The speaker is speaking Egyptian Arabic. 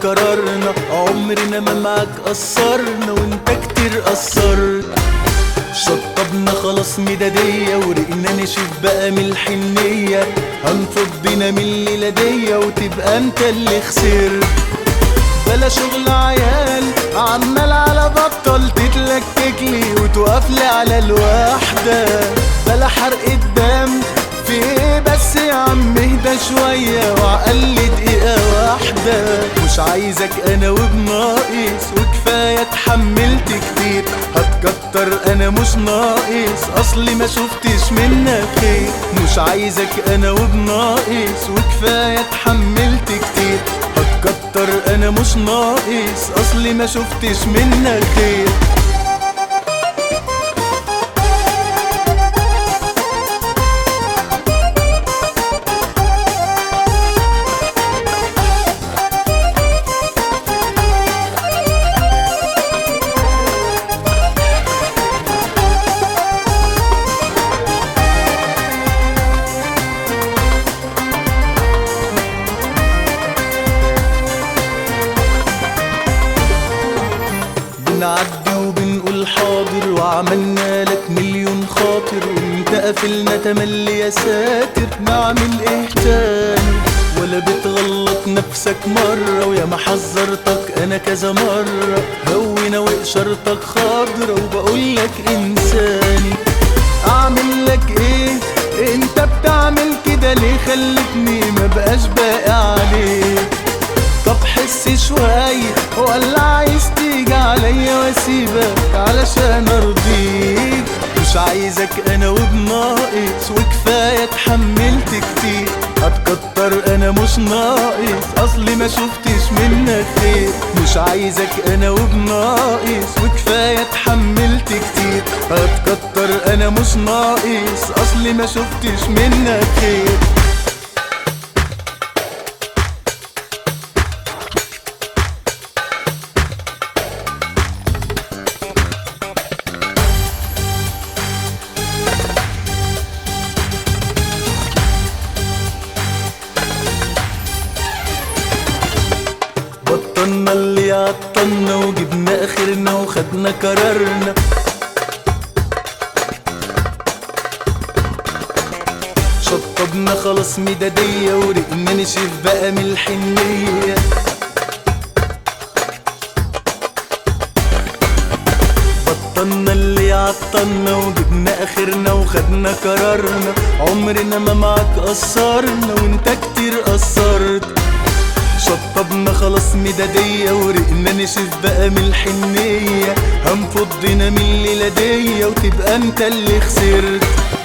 قررنا عمرنا ما معاك قصرنا وانت كتير قصرت شطبنا خلاص مدادية ورقنا نشوف بقى من الحنية هنفضنا من الليلة دي وتبقى انت اللي خسرت بلا شغل عيال عمال على بطل تتلكك لي وتقف لي على الواحدة بلا حرق الدم في ايه بس يا عم اهدى شوية وعقل دقيقة واحدة مش عايزك انا وبناقص وكفاية اتحملت كتير هتكتر انا مش ناقص اصلي ما شفتش منك خير مش عايزك انا وبناقص وكفاية اتحملت كتير هتكتر انا مش ناقص اصلي ما شفتش منك خير بنعدي وبنقول حاضر وعملنا لك مليون خاطر وانت قافلنا تملي يا ساتر نعمل ايه تاني ولا بتغلط نفسك مرة ويا ما حذرتك انا كذا مرة هونا واشارتك خضرة وبقول لك انساني اعمل لك ايه انت بتعمل كده ليه خلتني ما بقاش باقي عليك طب حس شوية ولا عايز تيجي عليا واسيبك علشان ارضيك مش عايزك انا وبناقص وكفاية اتحملت كتير هتكتر انا مش ناقص اصلي ما شفتش منك خير مش عايزك انا وبناقص وكفاية اتحملت كتير هتكتر انا مش ناقص اصلي ما شفتش منك خير بطلنا اللي عطلنا وجبنا اخرنا وخدنا قرارنا شطبنا خلاص مدادية ورقنا نشف بقى من الحنية بطلنا اللي عطلنا وجبنا اخرنا وخدنا قرارنا عمرنا ما معاك قصرنا وانت كتير قصرت شطبنا خلاص مدادية ورقنا نشف بقى من الحنية هنفضنا من الليلة دي وتبقى انت اللي خسرت